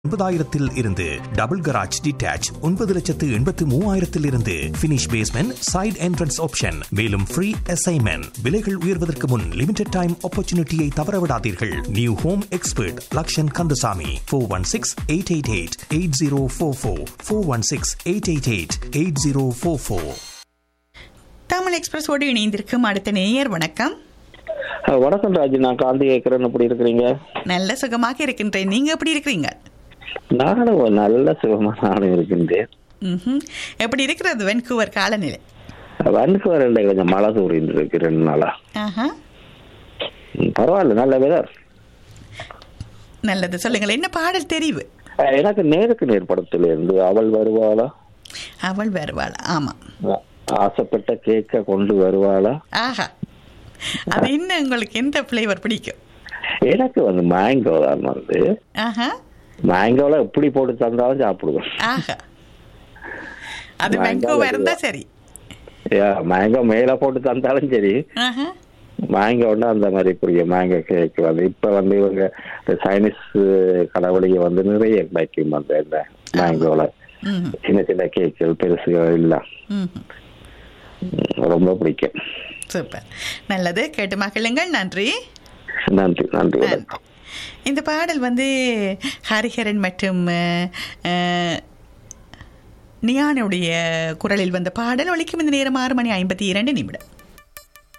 ஒன்பதாயிரத்தில் இருந்து double garage detach ஒன்பது லட்சத்து எண்பத்து மூவாயிரத்தில் இருந்து finish basement side entrance option மேலும் ஃப்ரீ அசைன்மெண்ட் விலைகள் உயர்வதற்கு முன் லிமிடெட் டைம் ஆப்பர்ச்சுனிட்டியை தவறவிடாதீர்கள் new home expert Lakshan Kandasamy four one six eight eight eight eight zero four four four one six eight eight eight eight zero four four Tamil எக்ஸ்பிரஸோடு இணைந்திருக்கும் அடுத்த நேயர் வணக்கம் அஹ் வணக்கம் ராஜு நான் காந்தி கேட்கிறேன் எப்படி இருக்கிறீங்க நல்ல சுகமாக இருக்கின்றேன் நீங்க எப்படி இருக்கிறீங்க நானும் ஒரு நல்ல சுகமா நானும் இருக்கின்றேன் ம்ஹும். எப்படி இருக்கிறது வென்கூவர் காலநிலை வன்கூவர் ரெண்டு கொஞ்சம் மழை தூரிட்டு இருக்கு ரெண்டு நாளா ஆஹா ம், பரவாயில்ல நல்ல வெதர் நல்லது சொல்லுங்கள் என்ன பாடல் தெரிவு அஹ் எனக்கு நேருக்கு நேர் படத்துல இருந்து அவள் வருவாளா அவள் வருவாள் ஆமா அஹ் ஆசைப்பட்ட கேக்க கொண்டு வருவாளா ஆஹா அது என்ன உங்களுக்கு எந்த ஃப்ளேவர் பிடிக்கும் எனக்கு வந்து மேங்கோ தான் வந்து ஆஹா மேங்கோல எப்படி போட்டு தந்தாலும் சாப்பிடுவேன் ஆஹா அது Mango வென்கூவர் வருவா. இருந்தா சரி மேங்கோ மேல போட்டு தந்தாலும் சரி ஆஹா மேங்கோன்னா அந்த மாதிரி புரிய மேங்கோ கேக் வந்து இப்ப வந்து இவங்க இந்த சைனீஸ் கடவுளிக வந்து நிறைய கிடைக்கும் அந்த இந்த மேங்கோல ம் சின்ன சின்ன கேக்குகள் பெருசுகள் இல்ல ம் உம், ரொம்ப பிடிக்கும் சூப்பர் நல்லது கேட்டு மகிழுங்கள் நன்றி நன்றி நன்றி நன்றி. வணக்கம் இந்த பாடல் வந்து ஹரிஹரன் மற்றும் அஹ், அஹ், நியானுடைய குரலில் வந்த பாடல் ஒலிக்கும் இந்த நேரம் ஆறு மணி ஐம்பத்தி இரண்டு நிமிடம்